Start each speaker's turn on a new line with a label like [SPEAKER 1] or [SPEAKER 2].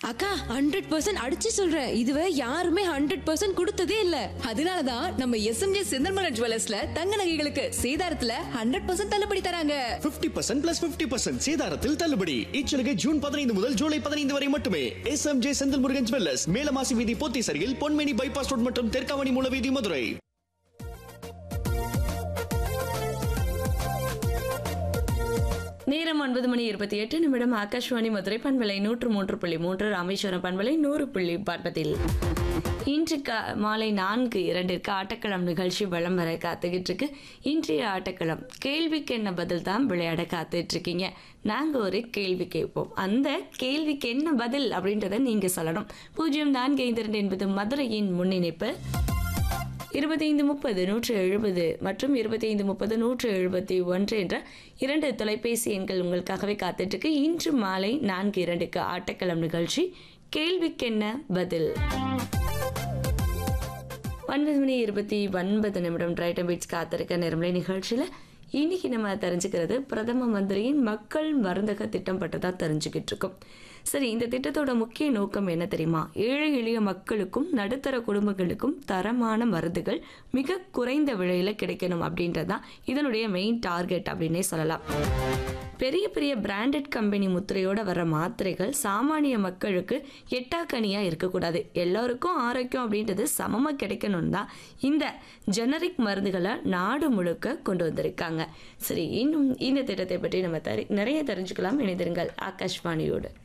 [SPEAKER 1] அக்கா hundred percent அடிச்சு சொல்றேன் இதுவரை யாருமே ஹண்ட்ரட் பர்சன்ட் கொடுத்ததே இல்ல
[SPEAKER 2] அதனாலதான் நம்ம எஸ்எம்ஜே செந்தல்மலர் ஜுவல்லர்ஸ்ல தங்க நகைகளுக்கு சேதாரத்துல ஹண்ட்ரட் பர்சன்ட் தள்ளுபடி தராங்க
[SPEAKER 3] 50% பர்சன்ட் பிளஸ் பிப்டி பர்சன்ட் சேதாரத்தில் தள்ளுபடி இச்சலுகை ஜூன் பதினைந்து முதல் ஜூலை பதினைந்து வரை மட்டுமே S M J Senthil Murugan jewellers Melamasi வீதி போத்தீசரியில் பொன்மேனி பைபாஸ் ரோட் மற்றும் தெற்காவணி மூல வீதி மதுரை
[SPEAKER 4] நேரம் ஒன்பது மணி இருபத்தி எட்டு நிமிடம் ஆகாஷ்வாணி மதுரை பண்பலை நூற்று மூன்று புள்ளி மூன்று ராமேஸ்வரம் பண்பலை நூறு புள்ளி பற்பத்தில் இன்று கா மாலை நான்கு இரண்டிற்கு ஆட்டக்களம் நிகழ்ச்சி வலம் வர காத்துக்கிட்டு இருக்கு இன்றைய ஆட்டக்களம் கேள்விக்கு என்ன பதில் தான் விளையாட காத்துட்டு இருக்கீங்க நாங்கள் ஒரு கேள்வி கேட்போம் அந்த கேள்விக்கு என்ன பதில் அப்படின்றத நீங்கள் சொல்லணும் பூஜ்ஜியம் நான்கு ஐந்து இரண்டு என்பது மதுரையின் முன்னிணைப்பு இருபத்தைந்து முப்பது நூற்று எழுபது மற்றும் இருபத்தைந்து முப்பது நூற்று எழுபத்தி ஒன்று என்ற இரண்டு தொலைபேசி எண்கள் உங்களுக்காகவே காத்துட்ருக்கு இன்று மாலை நான்கு இரண்டுக்கு ஆட்டக்களம் நிகழ்ச்சி கேள்விக்கென்ன பதில் ஒன்பது மணி இருபத்தி ஒன்பது நிமிடம் ரைட்டம் பீட்ஸ் காத்திருக்க நேரமலை நிகழ்ச்சியில் இன்னைக்கு நம்ம தெரிஞ்சுக்கிறது பிரதம மந்திரியின் மக்கள் மருந்தக திட்டம் பட்டதாக தெரிஞ்சுக்கிட்டு இருக்கோம் சரி இந்த திட்டத்தோட முக்கிய நோக்கம் என்ன தெரியுமா ஏழை எளிய மக்களுக்கும் நடுத்தர குடும்பங்களுக்கும் தரமான மருந்துகள் மிக குறைந்த விலையில் கிடைக்கணும் அப்படின்றதான் இதனுடைய மெயின் டார்கெட் அப்படின்னே சொல்லலாம் பெரிய பெரிய பிராண்டட் கம்பெனி முத்திரையோட வர மாத்திரைகள் சாமானிய மக்களுக்கு எட்டாக்கனியாக இருக்கக்கூடாது எல்லோருக்கும் ஆரோக்கியம் அப்படின்றது சமமாக கிடைக்கணும்னு தான் இந்த ஜெனரிக் மருந்துகளை நாடு முழுக்க கொண்டு வந்திருக்காங்க சரி இன்னும் இந்த திட்டத்தை பற்றி நம்ம தெரி நிறைய தெரிஞ்சுக்கலாம் இணைந்திருங்கள் ஆகாஷ்வாணியோடு